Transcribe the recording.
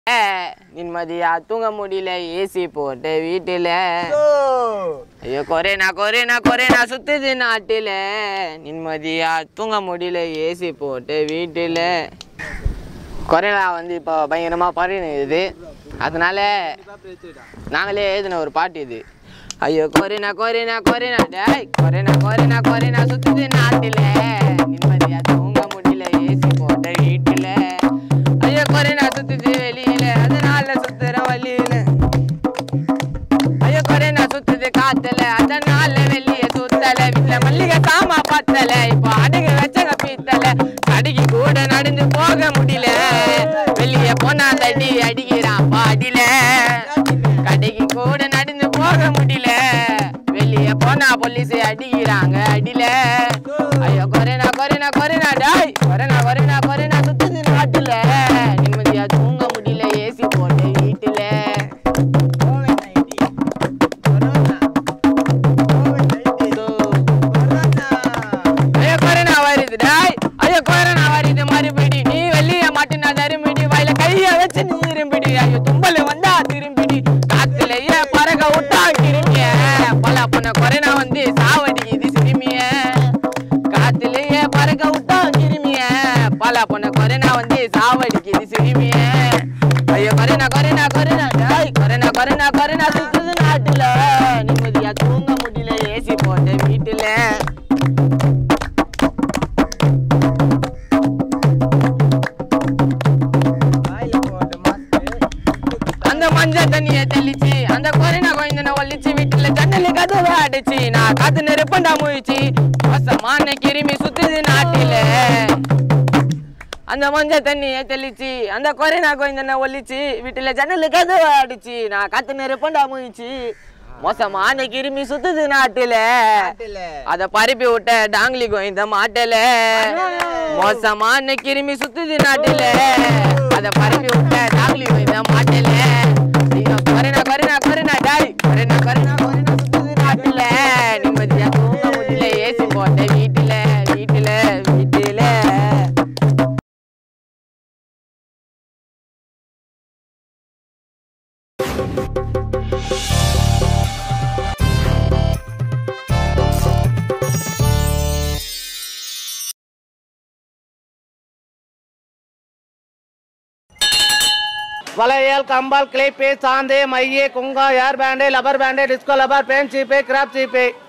நிம்மதியா தூங்க முடியல ஏசி போட்டு வீட்டுல ஐயோ கொரேனா கொரேனா கொரேனா சுத்துது நாட்டுல நிம்மதியா தூங்க முடியல ஏசி போட்டு வீட்டுல கொரோனா வந்து இப்போ பயங்கரமா பரவினுது அதனால நாங்களே எழுதின ஒரு பாட்டு இது ஐயோ கொரோனா கொரோனா கொரோனா டேய் கொரோனா கொரோனா கொரோனா சுத்துது நாட்டுல நிம்மதியா தூங்க முடியல ஏசி போட்ட வீட்டுல ஐயோ கொரோனா சுத்துது வெளியில அதனால சுத்துற வழியில ஐயோ கொரோனா சுத்துது காத்துல அதனால வெளிய சுத்தல வீட்டுல மல்லிகை சாமா பத்தல இப்போ அடகு வச்சங்க பீத்தல கடைக்கு கூட நடந்து போக முடியல வெளிய போனா தடி அடிக்கிறான் பாடியில கடைக்கு கூட நடந்து போக முடியல வெளிய போனா போலீஸ் அடிக்கிறாங்க அடியில ஐயோ கொரோனா கொரோனா கொரோனா டாய் கொரோனா கொரோனா கொரோனா சுத்துது நாட்டுல நிம்மதியா தூங்க முடியல ஏசி போட்டு வீட்டுல ஐயோ கொரோனா வருது டாய் ஐயோ கொரோனா வருது மறுபடி நீ வெளிய மாட்டினா தரும்பிடி வாயில கைய வச்சு நீ இரும்பிடி ஐயோ தும்பல் வந்தா திரும்பிடி காத்துலயே பறக்க விட்டா கிருமிய பல பொண்ண கொரோனா வந்து சாவடிக்குது சிறுமிய காத்துலயே பறக்க விட்டா கிருமிய பல பொண்ண கொரோனா வந்து சாவடிக்குது சிறுமிய ஐயோ கொரோனா கொரோனா கொரோனா டாய் கொரோனா கொரோனா கொரோனா சுத்துது நாட்டுல நிம்மதியா தூங்க முடியல ஏசி போட்ட வீட்டுல அந்த மஞ்சள் தண்ணிய தெளிச்சு அந்த கொரோனா குழந்தனை ஒழிச்சு வீட்டுல ஜன்னலு கதவை அடிச்சு நான் காத்து நெருப்பண்டா முழிச்சு மோசமான கிருமி சுத்துது நாட்டில அந்த மஞ்சள் தண்ணிய தெளிச்சு அந்த கொரோனா குழந்தனை ஒழிச்சு வீட்டுல ஜன்னலு கதவை அடிச்சு நான் காத்து நெருப்பண்டா முழிச்சு மோசமான கிருமி சுத்துது நாட்டுல அத பரப்பி விட்ட டாங்லி கோயந்த மாட்டல மோசமான கிருமி சுத்துது நாட்டுல அத பரப்பி விட்ட டாங்லி கோயந்த மாட்டல ஐயோ, கொரோனா கொரோனா கொரோனா டாய் கொரோனா கொரோனா கொரோனா சுத்துது நாட்டுல நிம்மதியா தூங்க முடியல ஏசி போட்ட வீட்டுல வீட்டுல வீட்டுல வளையல் கம்பால் கிளிப்பு சாந்து மைய குங்கா hair band rubber band disco rubber band சீப்பு கிராப் சீப்பு